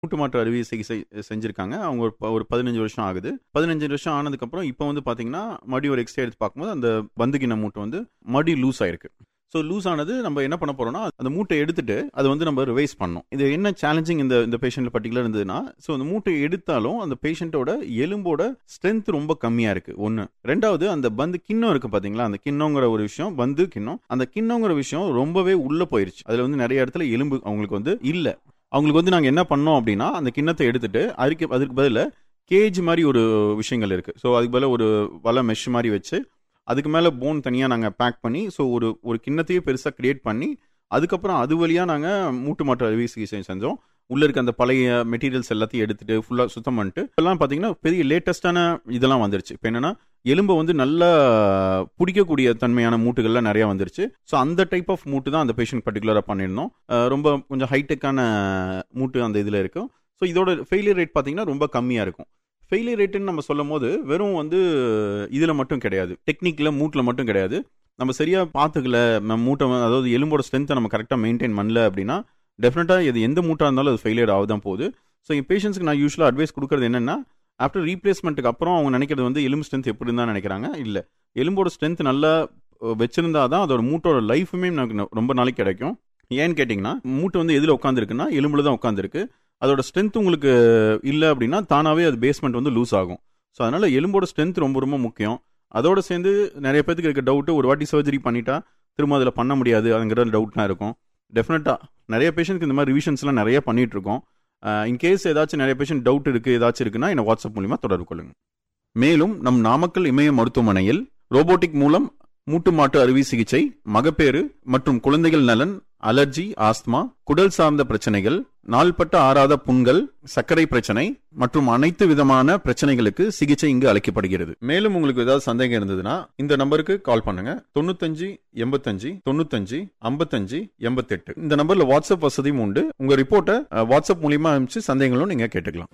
மூட்டு மாற்று அறுவை சிகிச்சை செஞ்சிருக்காங்க அவங்க ஒரு ப- ஒரு பதினஞ்சு வருஷம் ஆகுது பதினஞ்சு வருஷம் ஆனதுக்கப்புறம் இப்போ வந்து பார்த்தீங்கன்னா மறுபடியும் ஒரு எக்ஸ்ரே எடுத்து பார்க்கும்போது அந்த பந்துகின மூட்டு வந்து மறுபடியும் லூஸ் ஆயிருக்கு ஸோ லூஸ் ஆனது நம்ம என்ன பண்ண போறோம்னா அந்த மூட்டை எடுத்துட்டு அதை வந்து நம்ம ரிவைஸ் பண்ணோம் இது என்ன சேலஞ்சிங் இந்த இந்த பேஷண்ட் பர்டிகுலர் இருந்ததுன்னா ஸோ அந்த மூட்டை எடுத்தாலும் அந்த பேஷண்ட்டோட எலும்போட ஸ்ட்ரென்த் ரொம்ப கம்மியா இருக்கு ஒன்று ரெண்டாவது அந்த பந்து கிண்ணம் இருக்கு பாத்தீங்களா அந்த கிண்ணங்கிற ஒரு விஷயம் பந்து கிண்ணம் அந்த கிண்ணங்கிற விஷயம் ரொம்பவே உள்ள போயிருச்சு அதுல வந்து நிறைய இடத்துல எலும்பு அவங்களுக்கு வந்து இல்ல அவங்களுக்கு வந்து நாங்க என்ன பண்ணோம் அப்படின்னா அந்த கிண்ணத்தை எடுத்துட்டு அதுக்கு அதுக்கு பதிலா கேஜ் மாதிரி ஒரு விஷயங்கள் இருக்கு ஸோ அதுக்கு பதிலா ஒரு வலை மெஷ் மாதிரி வச்சு அதுக்கு மேலே போன் தனியாக நாங்கள் பேக் பண்ணி ஸோ ஒரு ஒரு கிண்ணத்தையே பெருசாக கிரியேட் பண்ணி அதுக்கப்புறம் அது வழியாக நாங்கள் மூட்டு மாற்று அறுவை சிகிச்சை செஞ்சோம் உள்ள இருக்க அந்த பழைய மெட்டீரியல்ஸ் எல்லாத்தையும் எடுத்துட்டு ஃபுல்லாக சுத்தம் பண்ணிட்டு எல்லாம் பார்த்தீங்கன்னா பெரிய லேட்டஸ்டான இதெல்லாம் வந்துருச்சு இப்போ என்னன்னா எலும்பை வந்து நல்லா பிடிக்கக்கூடிய தன்மையான மூட்டுகள்லாம் நிறையா வந்துருச்சு ஸோ அந்த டைப் ஆஃப் மூட்டு தான் அந்த பேஷண்ட் பர்டிகுலராக பண்ணியிருந்தோம் அஹ் ரொம்ப கொஞ்சம் ஹைடெக்கான மூட்டு அந்த இதில் இருக்கும் ஸோ இதோட ஃபெயிலியர் ரேட் பார்த்தீங்கன்னா ரொம்ப கம்மியாக இருக்கும் ஃபெயிலியர் ரேட்டுன்னு நம்ம சொல்லும் போது வெறும் வந்து இதில் மட்டும் கிடையாது டெக்னிக்கில் மூட்டில் மட்டும் கிடையாது நம்ம சரியாக பார்த்துக்கல நம்ம மூட்டை வந்து- அதாவது எலும்போட ஸ்ட்ரென்த்தை நம்ம கரெக்டாக மெயின்டைன் பண்ணல அப்படின்னா டெஃபினட்டாக இது எந்த மூட்டாக இருந்தாலும் அது ஃபெயிலியர் ஆக தான் போகுது ஸோ என் பேஷண்ட்ஸ்க்கு நான் யூஸ்வலாக அட்வைஸ் கொடுக்குறது என்னென்னா ஆஃப்டர் ரீப்ளேஸ்மெண்ட்டுக்கு அப்புறம் அவங்க நினைக்கிறது வந்து எலும்பு ஸ்ட்ரென்த் எப்படி இருந்தால் நினைக்கிறாங்க இல்லை எலும்போட ஸ்ட்ரென்த் நல்லா அஹ், வச்சிருந்தா தான் அதோட மூட்டோட லைஃபுமே நமக்கு ந- ரொம்ப நாளைக்கு கிடைக்கும் ஏன்னு கேட்டிங்கன்னா மூட்டை வந்து எதில் உட்காந்துருக்குன்னா எலும்புல தான் உட்காந்துருக்கு அதோட ஸ்ட்ரென்த் உங்களுக்கு இல்லை அப்படின்னா தானாகவே அது பேஸ்மெண்ட் வந்து லூஸ் ஆகும் ஸோ அதனால எலும்போட ஸ்ட்ரென்த் ரொம்ப ரொம்ப முக்கியம் அதோட சேர்ந்து நிறைய பேத்துக்கு இருக்க டவுட்டு ஒரு வாட்டி சர்ஜரி பண்ணிட்டா திரும்ப அதில் பண்ண முடியாது அதுங்கிற டவுட்லாம் இருக்கும் டெஃபினட்டாக நிறைய பேஷண்ட்க்கு இந்த மாதிரி ரிவிஷன்ஸ்லாம் நிறைய பண்ணிட்டு இருக்கோம் இன்கேஸ் ஏதாச்சும் நிறைய பேஷண்ட் டவுட் இருக்குது ஏதாச்சும் இருக்குன்னா என்னை வாட்ஸ்அப் மூலிமா தொடர்பு கொள்ளுங்க மேலும் நம் நாமக்கல் இமய மருத்துவமனையில் ரோபோட்டிக் மூலம் மூட்டு மாட்டு அறுவை சிகிச்சை மகப்பேறு மற்றும் குழந்தைகள் நலன் அலர்ஜி ஆஸ்துமா குடல் சார்ந்த பிரச்சனைகள் நாள்பட்ட ஆறாத புண்கள் சர்க்கரை பிரச்சனை மற்றும் அனைத்து விதமான பிரச்சனைகளுக்கு சிகிச்சை இங்கு அளிக்கப்படுகிறது மேலும் உங்களுக்கு ஏதாவது சந்தேகம் இருந்ததுன்னா இந்த நம்பருக்கு கால் பண்ணுங்க தொண்ணூத்தஞ்சு எண்பத்தஞ்சு தொண்ணூத்தஞ்சு ஐம்பத்தஞ்சு எண்பத்தெட்டு இந்த நம்பர்ல வாட்ஸ்அப் வசதியும் உண்டு உங்க ரிப்போர்ட்டை அஹ், வாட்ஸ்அப் மூலியமா அனுப்பிச்சு சந்தேகங்களும் நீங்க கேட்டுக்கலாம்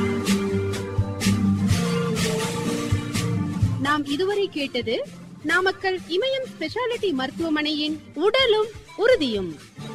நாம் இதுவரை கேட்டது நாமக்கல் இமயம் ஸ்பெஷாலிட்டி மருத்துவமனையின் உடலும் உறுதியும்